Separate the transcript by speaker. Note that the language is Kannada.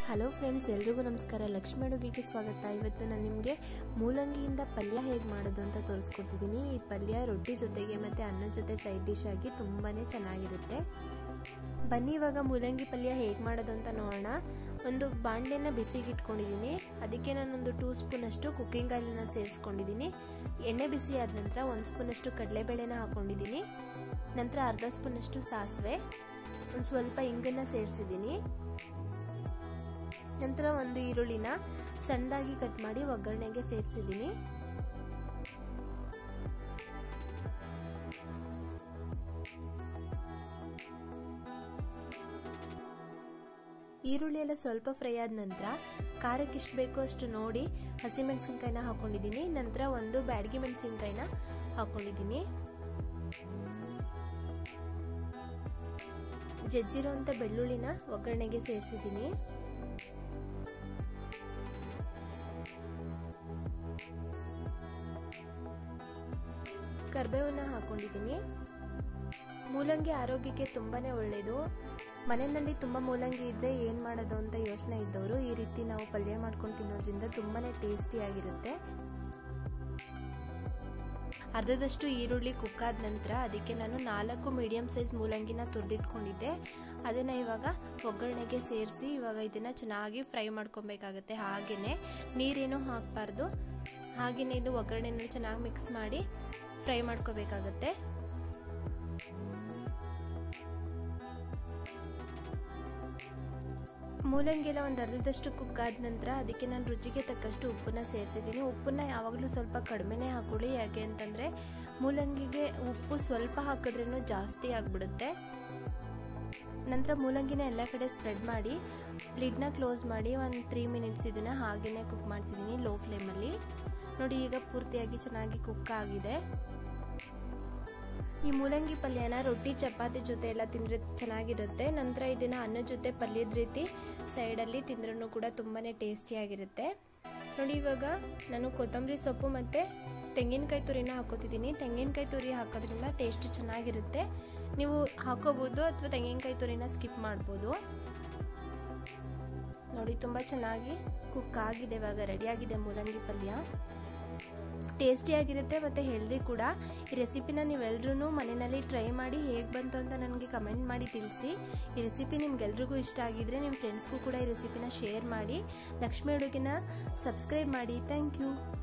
Speaker 1: ಹಲೋ ಫ್ರೆಂಡ್ಸ್ ಎಲ್ರಿಗೂ ನಮಸ್ಕಾರ ಲಕ್ಷ್ಮಿ ಅಡುಗೆಗೆ ಸ್ವಾಗತ ಇವತ್ತು ನಾನು ನಿಮಗೆ ಮೂಲಂಗಿಯಿಂದ ಪಲ್ಯ ಹೇಗೆ ಮಾಡೋದು ಅಂತ ತೋರಿಸ್ಕೊಡ್ತಿದ್ದೀನಿ ಈ ಪಲ್ಯ ರೊಟ್ಟಿ ಜೊತೆಗೆ ಮತ್ತು ಅನ್ನದ ಜೊತೆ ಸೈಡ್ ಡಿಶ್ ಆಗಿ ತುಂಬಾ ಚೆನ್ನಾಗಿರುತ್ತೆ ಬನ್ನಿ ಇವಾಗ ಮೂಲಂಗಿ ಪಲ್ಯ ಹೇಗೆ ಮಾಡೋದು ಅಂತ ನೋಡೋಣ ಒಂದು ಬಾಂಡೆನ ಬಿಸಿಗೆ ಇಟ್ಕೊಂಡಿದ್ದೀನಿ ಅದಕ್ಕೆ ನಾನೊಂದು ಟೂ ಸ್ಪೂನಷ್ಟು ಕುಕ್ಕಿಂಗ್ ಆಯಿಲನ್ನ ಸೇರಿಸ್ಕೊಂಡಿದ್ದೀನಿ ಎಣ್ಣೆ ಬಿಸಿ ಆದ ನಂತರ ಒಂದು ಸ್ಪೂನಷ್ಟು ಕಡಲೆಬೇಳೆನ ಹಾಕ್ಕೊಂಡಿದ್ದೀನಿ ನಂತರ ಅರ್ಧ ಸ್ಪೂನಷ್ಟು ಸಾಸಿವೆ ಒಂದು ಸ್ವಲ್ಪ ಇಂಗನ್ನು ಸೇರಿಸಿದ್ದೀನಿ ನಂತರ ಒಂದು ಈರುಳ್ಳಿನ ಸಣ್ಣದಾಗಿ ಕಟ್ ಮಾಡಿ ಒಗ್ಗರಣೆಗೆ ಸೇರಿಸಿದ್ದೀನಿ ಈರುಳ್ಳಿ ಎಲ್ಲ ಸ್ವಲ್ಪ ಫ್ರೈ ಆದ ನಂತರ ಖಾರಕ್ಕೆ ಎಷ್ಟು ಬೇಕೋ ಅಷ್ಟು ನೋಡಿ ಹಸಿಮೆಣಸಿನ್ಕಾಯಿನ ಹಾಕೊಂಡಿದ್ದೀನಿ ನಂತರ ಒಂದು ಬ್ಯಾಡಗಿ ಮೆಣಸಿನ್ಕಾಯಿನ ಹಾಕೊಂಡಿದ್ದೀನಿ ಜಜ್ಜಿರೋಂಥ ಬೆಳ್ಳುಳ್ಳಿನ ಒಗ್ಗರಣೆಗೆ ಸೇರಿಸಿದ್ದೀನಿ ಕರ್ಬೇವನ್ನ ಹಾಕೊಂಡಿದ್ದೀನಿ ಮೂಲಂಗಿ ಆರೋಗ್ಯಕ್ಕೆ ತುಂಬಾನೇ ಒಳ್ಳೆಯದು ಮನೆಯಲ್ಲಿ ತುಂಬ ಮೂಲಂಗಿ ಇದ್ದರೆ ಏನು ಮಾಡೋದು ಅಂತ ಯೋಚನೆ ಇದ್ದವರು ಈ ರೀತಿ ನಾವು ಪಲ್ಯ ಮಾಡ್ಕೊಂಡು ತಿನ್ನೋದ್ರಿಂದ ತುಂಬಾ ಟೇಸ್ಟಿಯಾಗಿರುತ್ತೆ ಅರ್ಧದಷ್ಟು ಈರುಳ್ಳಿ ಕುಕ್ಕಾದ ನಂತರ ಅದಕ್ಕೆ ನಾನು ನಾಲ್ಕು ಮೀಡಿಯಮ್ ಸೈಜ್ ಮೂಲಂಗಿನ ತುರಿದಿಟ್ಕೊಂಡಿದ್ದೆ ಅದನ್ನು ಇವಾಗ ಒಗ್ಗರಣೆಗೆ ಸೇರಿಸಿ ಇವಾಗ ಇದನ್ನು ಚೆನ್ನಾಗಿ ಫ್ರೈ ಮಾಡ್ಕೊಬೇಕಾಗತ್ತೆ ಹಾಗೆಯೇ ನೀರೇನು ಹಾಕಬಾರ್ದು ಹಾಗೆಯೇ ಇದು ಒಗ್ಗರಣೆನ ಚೆನ್ನಾಗಿ ಮಿಕ್ಸ್ ಮಾಡಿ ಫ್ರೈ ಮಾಡ್ಕೋಬೇಕಾಗತ್ತೆ ಮೂಲಂಗಿಲ್ಲ ಒಂದು ಅರ್ಧದಷ್ಟು ಕುಕ್ ಆದ ನಂತರ ಅದಕ್ಕೆ ನಾನು ರುಚಿಗೆ ತಕ್ಕಷ್ಟು ಉಪ್ಪನ್ನ ಸೇರಿಸಿದ್ದೀನಿ ಉಪ್ಪನ್ನ ಯಾವಾಗಲೂ ಸ್ವಲ್ಪ ಕಡಿಮೆನೇ ಹಾಕೊಳ್ಳಿ ಯಾಕೆ ಅಂತಂದರೆ ಮೂಲಂಗಿಗೆ ಉಪ್ಪು ಸ್ವಲ್ಪ ಹಾಕಿದ್ರೂ ಜಾಸ್ತಿ ಆಗಿಬಿಡುತ್ತೆ ನಂತರ ಮೂಲಂಗಿನ ಎಲ್ಲ ಕಡೆ ಸ್ಪ್ರೆಡ್ ಮಾಡಿ ಲಿಡ್ನ ಕ್ಲೋಸ್ ಮಾಡಿ ಒಂದು ತ್ರೀ ಮಿನಿಟ್ಸ್ ಇದನ್ನು ಹಾಗೆಯೇ ಕುಕ್ ಮಾಡ್ತಿದ್ದೀನಿ ಲೋ ಫ್ಲೇಮಲ್ಲಿ ನೋಡಿ ಈಗ ಪೂರ್ತಿಯಾಗಿ ಚೆನ್ನಾಗಿ ಕುಕ್ ಆಗಿದೆ ಈ ಮೂಲಂಗಿ ಪಲ್ಯನ ರೊಟ್ಟಿ ಚಪಾತಿ ಜೊತೆ ಎಲ್ಲ ತಿಂದರೆ ಚೆನ್ನಾಗಿರುತ್ತೆ ನಂತರ ಇದನ್ನು ಅನ್ನದ ಜೊತೆ ಪಲ್ಯದ ರೀತಿ ಸೈಡಲ್ಲಿ ತಿಂದ್ರೂ ಕೂಡ ತುಂಬಾ ಟೇಸ್ಟಿಯಾಗಿರುತ್ತೆ ನೋಡಿ ಇವಾಗ ನಾನು ಕೊತ್ತಂಬರಿ ಸೊಪ್ಪು ಮತ್ತು ತೆಂಗಿನಕಾಯಿ ತುರಿನ ಹಾಕೋತಿದ್ದೀನಿ ತೆಂಗಿನಕಾಯಿ ತುರಿ ಹಾಕೋದ್ರಿಂದ ಟೇಸ್ಟ್ ಚೆನ್ನಾಗಿರುತ್ತೆ ನೀವು ಹಾಕೋಬೋದು ಅಥವಾ ತೆಂಗಿನಕಾಯಿ ತುರಿನ ಸ್ಕಿಪ್ ಮಾಡ್ಬೋದು ನೋಡಿ ತುಂಬ ಚೆನ್ನಾಗಿ ಕುಕ್ ಆಗಿದೆ ಇವಾಗ ರೆಡಿಯಾಗಿದೆ ಮೂಲಂಗಿ ಪಲ್ಯ ಟೇಸ್ಟಿಯಾಗಿರುತ್ತೆ ಮತ್ತು ಹೆಲ್ದಿ ಕೂಡ ಈ ರೆಸಿಪಿನ ನೀವೆಲ್ಲರೂ ಮನೆಯಲ್ಲಿ ಟ್ರೈ ಮಾಡಿ ಹೇಗೆ ಬಂತು ಅಂತ ನನಗೆ ಕಮೆಂಟ್ ಮಾಡಿ ತಿಳಿಸಿ ಈ ರೆಸಿಪಿ ನಿಮ್ಗೆಲ್ರಿಗೂ ಇಷ್ಟ ಆಗಿದ್ರೆ ನಿಮ್ಮ ಫ್ರೆಂಡ್ಸ್ಗೂ ಕೂಡ ಈ ರೆಸಿಪಿನ ಶೇರ್ ಮಾಡಿ ಲಕ್ಷ್ಮಿ ಅಡುಗೆನ ಸಬ್ಸ್ಕ್ರೈಬ್ ಮಾಡಿ ಥ್ಯಾಂಕ್ ಯು